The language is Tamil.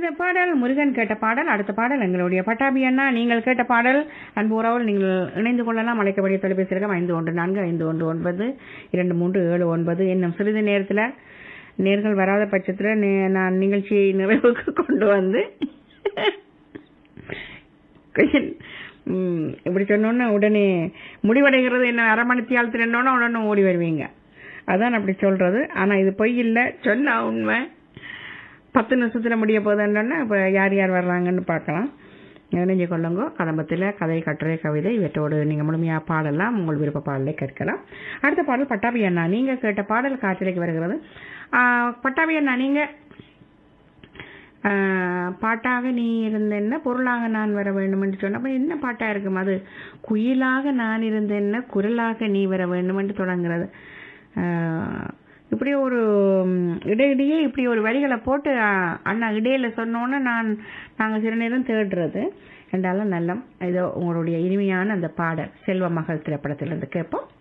இந்த பாடல் முருகன் கேட்ட பாடல் அடுத்த பாடல் எங்களுடைய பட்டாபி அண்ணா நீங்கள் கேட்ட பாடல் அன்பு உறவில் நீங்கள் இணைந்து கொள்ளலாம் அழைக்கக்கூடிய தொலைபேசி இலக்கம் ஐந்து ஒன்று நான்கு ஐந்து ஒன்று ஒன்பது இரண்டு மூன்று ஏழு ஒன்பது இன்னும் சிறிது நேரத்தில் நேர்கள் வராத பட்சத்தில் நான் நிகழ்ச்சியை நிறைவுக்கு கொண்டு வந்து கொஞ்சம், ம், இப்படி சொன்னோன்னே உடனே முடிவடைகிறது என்ன அரை மணி தியாலத்தில் என்னோன்னா உடனே ஓடி வருவீங்க அதான் அப்படி சொல்றது ஆனா இது பொய் இல்லை சொன்னா உண்மை பத்து நிமிஷத்துல முடிய போதுன்னா இப்போ யார் யார் வர்றாங்கன்னு பார்க்கலாம் நினைஞ்சு கொள்ளுங்க கதம்பத்தில் கதை கட்டுரை கவிதை இவற்றோடு நீங்கள் முழுமையாக பாடலாம் உங்கள் விருப்ப பாடலை கேட்கலாம் அடுத்த பாடல் பட்டாபி அண்ணா நீங்கள் கேட்ட பாடல் காற்றிலைக்கு வருகிறது ஆஹ், பட்டாபி அண்ணா நீங்கள் ஆஹ், பாட்டாக நீ இருந்தென்ன பொருளாக நான் வர வேண்டும் என்று சொன்ன அப்ப என்ன பாட்டா இருக்கும் அது குயிலாக நான் இருந்தென்ன குரலாக நீ வர வேண்டும் என்று தொடங்குறது ஆஹ், இப்படி ஒரு ம், இடையிடையே இப்படி ஒரு வரிகளை போட்டு ஆஹ், அண்ணா இடையில சொன்னோன்னே நான் நாங்கள் சில நேரம் தேடுறது என்றாலும் நல்லம் இதோ உங்களுடைய இனிமையான அந்த பாடல் செல்வ மகள் திரைப்படத்திலிருந்து கேட்போம்